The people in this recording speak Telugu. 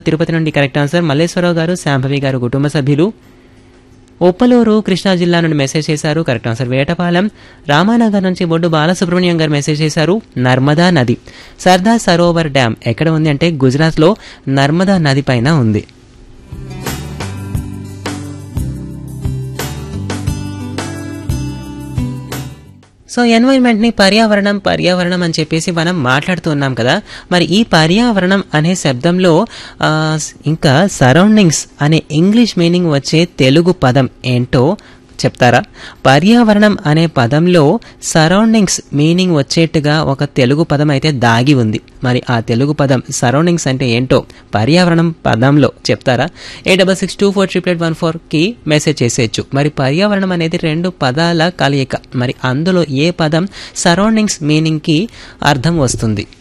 తిరుపతి నుండి కరెక్ట్ ఆన్సర్ మల్లేశ్వరరావు గారు శాంభవి గారు కుటుంబ సభ్యులు ఉప్పలూరు కృష్ణా జిల్లా నుండి మెసేజ్ చేశారు కరెక్ట్ ఆన్సర్ వేటపాలెం రామానగర్ నుంచి బొడ్డు బాలసుబ్రహ్మణ్యం గారు మెసేజ్ చేశారు నర్మదా నది సర్దార్ సరోవర్ డ్యామ్ ఎక్కడ ఉంది అంటే గుజరాత్లో నర్మదా నది పైన ఉంది సో ఎన్వైర్న్మెంట్ని పర్యావరణం పర్యావరణం అని చెప్పేసి మనం మాట్లాడుతున్నాం కదా మరి ఈ పర్యావరణం అనే శబ్దంలో ఆ, ఇంకా సరౌండింగ్స్ అనే ఇంగ్లీష్ మీనింగ్ వచ్చే తెలుగు పదం ఏంటో చెప్తారా పర్యావరణం అనే పదంలో సరౌండింగ్స్ మీనింగ్ వచ్చేట్టుగా ఒక తెలుగు పదం అయితే దాగి ఉంది మరి ఆ తెలుగు పదం సరౌండింగ్స్ అంటే ఏంటో పర్యావరణం పదంలో చెప్తారా ఏ double six two four triple eight one ఫోర్కి మెసేజ్ చేసేయచ్చు మరి పర్యావరణం అనేది రెండు పదాల కలయిక మరి అందులో ఏ పదం సరౌండింగ్స్ మీనింగ్కి అర్థం వస్తుంది